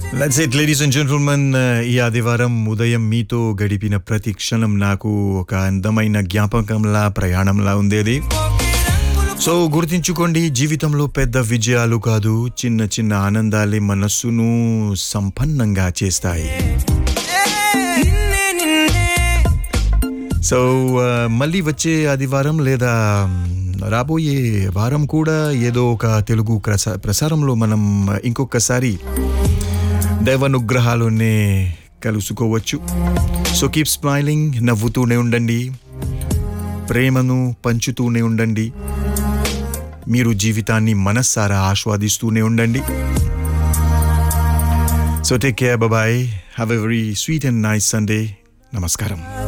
let's it ladies and gentlemen ఈ ఆదివారం ఉదయం మీతో గడిపిన ప్రతి క్షణం నాకు ఒక అందమైన జ్ఞాపకంలా ప్రయాణంలా ఉండేది సో గుర్తించుకోండి జీవితంలో పెద్ద విజయాలు కాదు చిన్న చిన్న ఆనందాలే మనస్సును సంపన్నంగా చేస్తాయి సో ఆ, మళ్ళీ వచ్చే ఆదివారం లేదా రాబోయే వారం కూడా ఏదో ఒక తెలుగు ప్రసా ప్రసారంలో మనం ఇంకొకసారి దైవానుగ్రహాలునే కలుసుకోవచ్చు సో కీప్ స్మైలింగ్ నవ్వుతూనే ఉండండి ప్రేమను పంచుతూనే ఉండండి మీరు జీవితాన్ని మనస్సారా ఆస్వాదిస్తూనే ఉండండి so take care bye have a very sweet and nice Sunday నమస్కారం